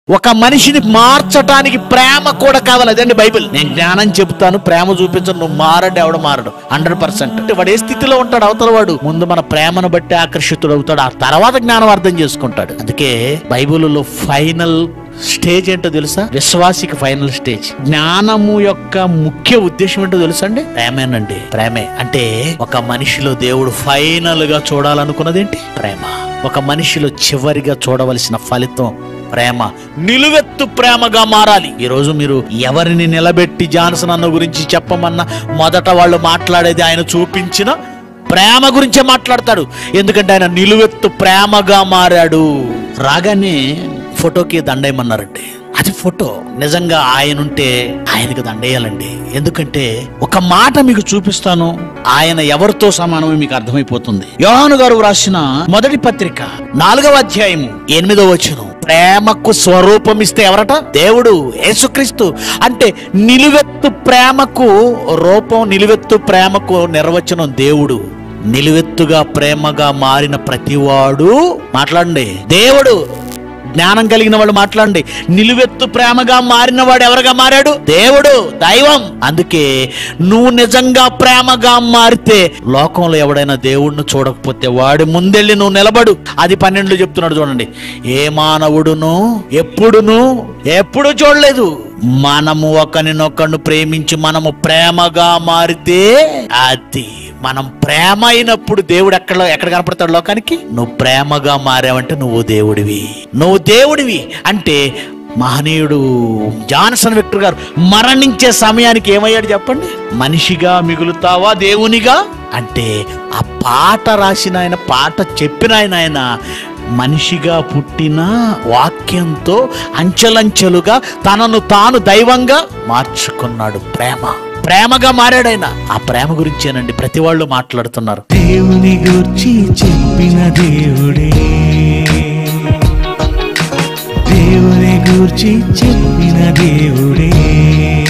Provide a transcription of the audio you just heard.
ఒక మనిషిని మార్చటానికి ప్రేమ కూడా కావాలి అదండి బైబిల్ నేను జ్ఞానం చెప్తాను ప్రేమ చూపించను నువ్వు మారడు ఎవడు మారడు హండ్రెడ్ పర్సెంట్ అంటే వాడు ఏ స్థితిలో ఉంటాడు అవతల వాడు ముందు మన ప్రేమను బట్టి ఆకర్షితుడు అవుతాడు ఆ తర్వాత జ్ఞానం అర్థం చేసుకుంటాడు అందుకే బైబిల్లో ఫైనల్ స్టేజ్ ఏంటో తెలుసా విశ్వాసికి ఫైనల్ స్టేజ్ జ్ఞానము యొక్క ముఖ్య ఉద్దేశం ఏంటో తెలుసా అండి ప్రేమేనండి ప్రేమే అంటే ఒక మనిషిలో దేవుడు ఫైనల్ గా చూడాలనుకున్నదేంటి ప్రేమ ఒక మనిషిలో చివరిగా చూడవలసిన ఫలితం ప్రేమ నిలువెత్తు ప్రేమగా మారాలి ఈ రోజు మీరు ఎవరిని నిలబెట్టి జాన్సన్ అన్న గురించి చెప్పమన్నా మొదట వాళ్ళు మాట్లాడేది ఆయన చూపించిన ప్రేమ గురించే మాట్లాడతాడు ఎందుకంటే ఆయన నిలువెత్తు ప్రేమగా మారాడు రాగానే ఫోటోకి దండేయమన్నారండి అది ఫోటో నిజంగా ఆయన ఉంటే ఆయనకు దండేయాలండి ఎందుకంటే ఒక మాట మీకు చూపిస్తాను ఆయన ఎవరితో సమానమో మీకు అర్థమైపోతుంది యోహాను గారు రాసిన మొదటి పత్రిక నాలుగవ అధ్యాయము ఎనిమిదవ వచనం ప్రేమకు స్వరూపం ఇస్తే ఎవరట దేవుడు యేసుక్రీస్తు అంటే నిలువెత్తు ప్రేమకు రూపం నిలువెత్తు ప్రేమకు నిర్వచనం దేవుడు నిలువెత్తుగా ప్రేమగా మారిన ప్రతివాడు మాట్లాడండి దేవుడు జ్ఞానం కలిగిన వాడు మాట్లాడండి నిలువెత్తు ప్రేమగా మారిన వాడు ఎవరుగా మారాడు దేవుడు దైవం అందుకే నువ్వు నిజంగా ప్రేమగా మారితే లోకంలో ఎవడైనా దేవుణ్ణి చూడకపోతే వాడి ముందెళ్ళి నువ్వు నిలబడు అది పన్నెండు చెప్తున్నాడు చూడండి ఏ మానవుడును ఎప్పుడును ఎప్పుడు చూడలేదు మనము ఒకరినొకరిని ప్రేమించి మనము ప్రేమగా మారితే అది మనం ప్రేమ అయినప్పుడు దేవుడు ఎక్కడ ఎక్కడ కనపడతాడు లోకానికి నువ్వు ప్రేమగా మారావంటే నువ్వు దేవుడివి నువ్వు దేవుడివి అంటే మహనీయుడు జాన్సన్ విక్టర్ గారు మరణించే సమయానికి ఏమయ్యాడు చెప్పండి మనిషిగా మిగులుతావా దేవునిగా అంటే ఆ పాట రాసిన ఆయన పాట చెప్పిన ఆయన ఆయన మనిషిగా పుట్టిన వాక్యంతో అంచెలంచెలుగా తనను తాను దైవంగా మార్చుకున్నాడు ప్రేమ ప్రేమగా మారాడైనా ఆ ప్రేమ గురించేనండి ప్రతి వాళ్ళు మాట్లాడుతున్నారు దేవుని గూర్చి చెప్పిన దేవుడే దేవుని గూర్చి చెప్పిన దేవుడే